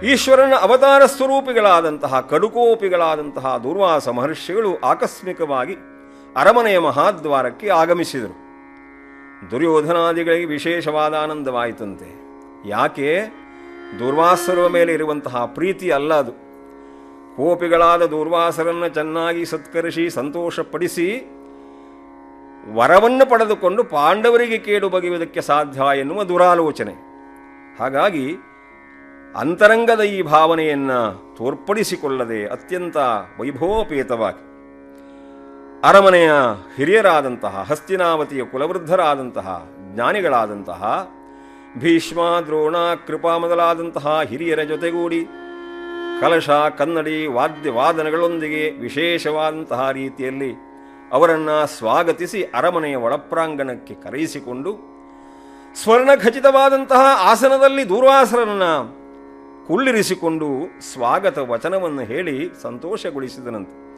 ಈಶ್ವರನ ಅವತಾರ ಸ್ವರೂಪಿಗಳಾದಂತಹ ಕಡುಕೋಪಿಗಳಾದಂತಹ ದುರ್ವಾಸ ಮಹರ್ಷಿಗಳು ಆಕಸ್ಮಿಕವಾಗಿ ಅರಮನೆಯ ಮಹಾದ್ವಾರಕ್ಕೆ ಆಗಮಿಸಿದರು ದುರ್ಯೋಧನಾದಿಗಳಿಗೆ ವಿಶೇಷವಾದ ಆನಂದವಾಯಿತಂತೆ ಯಾಕೆ ದುರ್ವಾಸರ ಮೇಲೆ ಇರುವಂತಹ ಪ್ರೀತಿ ಅಲ್ಲ ಅದು ಕೋಪಿಗಳಾದ ದುರ್ವಾಸರನ್ನು ಚೆನ್ನಾಗಿ ಸತ್ಕರಿಸಿ ಸಂತೋಷಪಡಿಸಿ ವರವನ್ನು ಪಡೆದುಕೊಂಡು ಪಾಂಡವರಿಗೆ ಕೇಡು ಬಗೆಯುವುದಕ್ಕೆ ಸಾಧ್ಯ ಎನ್ನುವ ದುರಾಲೋಚನೆ ಹಾಗಾಗಿ ಅಂತರಂಗದ ಈ ಭಾವನೆಯನ್ನು ತೋರ್ಪಡಿಸಿಕೊಳ್ಳದೆ ಅತ್ಯಂತ ವೈಭವೋಪೇತವಾಗಿ ಅರಮನೆಯ ಹಿರಿಯರಾದಂತಹ ಹಸ್ತಿನಾವತಿಯ ಕುಲವೃದ್ಧರಾದಂತಹ ಜ್ಞಾನಿಗಳಾದಂತಹ ಭೀಷ್ಮ ದ್ರೋಣ ಕೃಪಾ ಮೊದಲಾದಂತಹ ಹಿರಿಯರ ಜೊತೆಗೂಡಿ ಕಲಶ ಕನ್ನಡಿ ವಾದ್ಯ ವಾದನಗಳೊಂದಿಗೆ ವಿಶೇಷವಾದಂತಹ ರೀತಿಯಲ್ಲಿ ಅವರನ್ನು ಸ್ವಾಗತಿಸಿ ಅರಮನೆಯ ಒಳಪ್ರಾಂಗಣಕ್ಕೆ ಕರೆಯಿಸಿಕೊಂಡು ಸ್ವರ್ಣಖಚಿತವಾದಂತಹ ಆಸನದಲ್ಲಿ ದೂರ್ವಾಸರನ್ನು ಕುಳ್ಳಿರಿಸಿಕೊಂಡು ಸ್ವಾಗತ ವಚನವನ್ನು ಹೇಳಿ ಸಂತೋಷಗೊಳಿಸಿದನಂತೆ